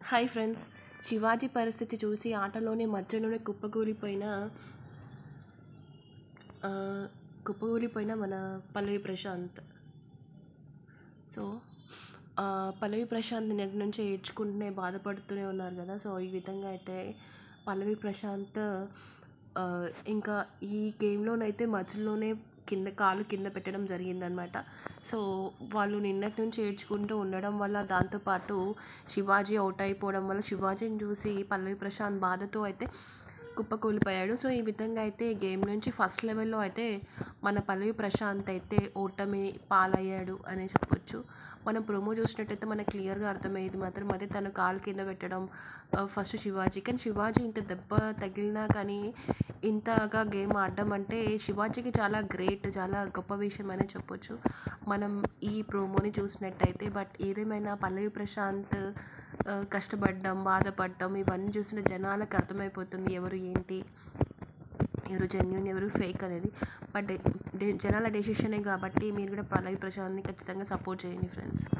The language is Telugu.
హాయ్ ఫ్రెండ్స్ శివాజీ పరిస్థితి చూసి ఆటలోనే మధ్యలోనే కుప్పకూలిపోయిన ఆ, కుప్పకూలిపోయిన మన పల్లవి ప్రశాంత్ సో ఆ, పల్లవి ప్రశాంత్ నిన్నటి నుంచి ఏడ్చుకుంటూనే బాధపడుతూనే ఉన్నారు కదా సో ఈ విధంగా అయితే పల్లవి ప్రశాంత్ ఆ, ఇంకా ఈ గేమ్లోనైతే మధ్యలోనే కింద కాలు కింద పెట్టడం జరిగిందనమాట సో వాళ్ళు నిన్నటి నుంచి ఏడ్చుకుంటూ ఉండడం వల్ల దాంతోపాటు శివాజీ అవుట్ అయిపోవడం వల్ల శివాజీని చూసి పల్లవి ప్రశాంత్ బాధతో అయితే కుప్పకూలిపోయాడు సో ఈ విధంగా అయితే గేమ్ నుంచి ఫస్ట్ లెవెల్లో అయితే మన పల్లవి ప్రశాంత్ అయితే ఓటమి పాలయ్యాడు అని చెప్పొచ్చు మనం ప్రోమో చూసినట్టయితే మనకు క్లియర్గా అర్థమయ్యేది మాత్రం అదే తను కాలు కింద పెట్టడం ఫస్ట్ శివాజీ కానీ శివాజీ ఇంత దెబ్బ తగిలినా కానీ ఇంతగా గేమ్ ఆడడం అంటే శివాజీకి చాలా గ్రేట్ చాలా గొప్ప విషయం అనే చెప్పొచ్చు మనం ఈ ప్రోమోని చూసినట్టయితే బట్ ఏదేమైనా పల్లవి ప్రశాంత్ ఆ, కష్టపడ్డం బాధపడడం ఇవన్నీ చూసిన జనాలకు అర్థమైపోతుంది ఎవరు ఏంటి ఎవరు జెన్యున్ ఎవరు ఫేక్ అనేది బట్ జనాల డెసిషనే కాబట్టి మీరు కూడా పల్లవి ప్రశాంత్ని ఖచ్చితంగా సపోర్ట్ చేయండి ఫ్రెండ్స్